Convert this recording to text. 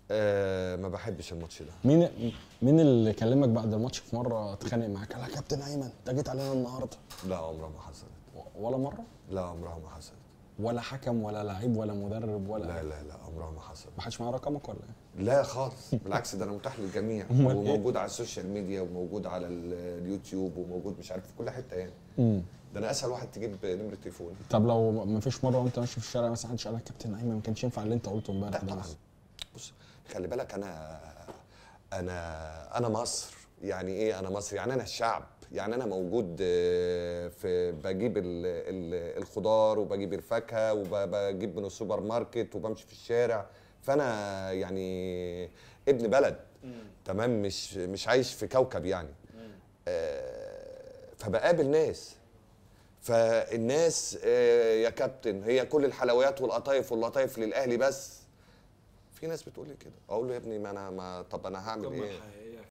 آه ما بحبش الماتش ده مين مين اللي كلمك بعد الماتش في مره اتخانق معاك قال لك يا كابتن ايمن انت جيت علينا النهارده لا عمرها ما حصلت ولا مره لا عمرها ما حصلت ولا حكم ولا لعيب ولا مدرب ولا لا لا لا عمرها ما حصلت ما حدش معاه رقمك ولا ايه لا خالص بالعكس ده انا متاح للجميع أمال إيه؟ وموجود على السوشيال ميديا وموجود على ال- اليوتيوب وموجود مش عارف في كل حته يعني امم ده انا اسهل واحد تجيب نمره تليفوني طب لو ما فيش مره وانت ماشي في الشارع مثلا حد قال لك كابتن ايمن ما كانش ينفع اللي انت قلته لا امبارح ده طبعا بس. بص خلي بالك انا انا انا مصر يعني ايه انا مصر يعني انا الشعب يعني انا موجود آه، في بجيب ال- ال- الخضار وبجيب الفاكهه وبجيب من السوبر ماركت وبمشي في الشارع فانا يعني ابن بلد تمام مش مش عايش في كوكب يعني آه، فبقابل ناس فالناس آه، يا كابتن هي كل الحلويات والقطايف واللطايف للاهلي بس في ناس بتقول لي كده اقول له يا ابني ما انا ما طب انا هعمل القمة ايه الحقيقية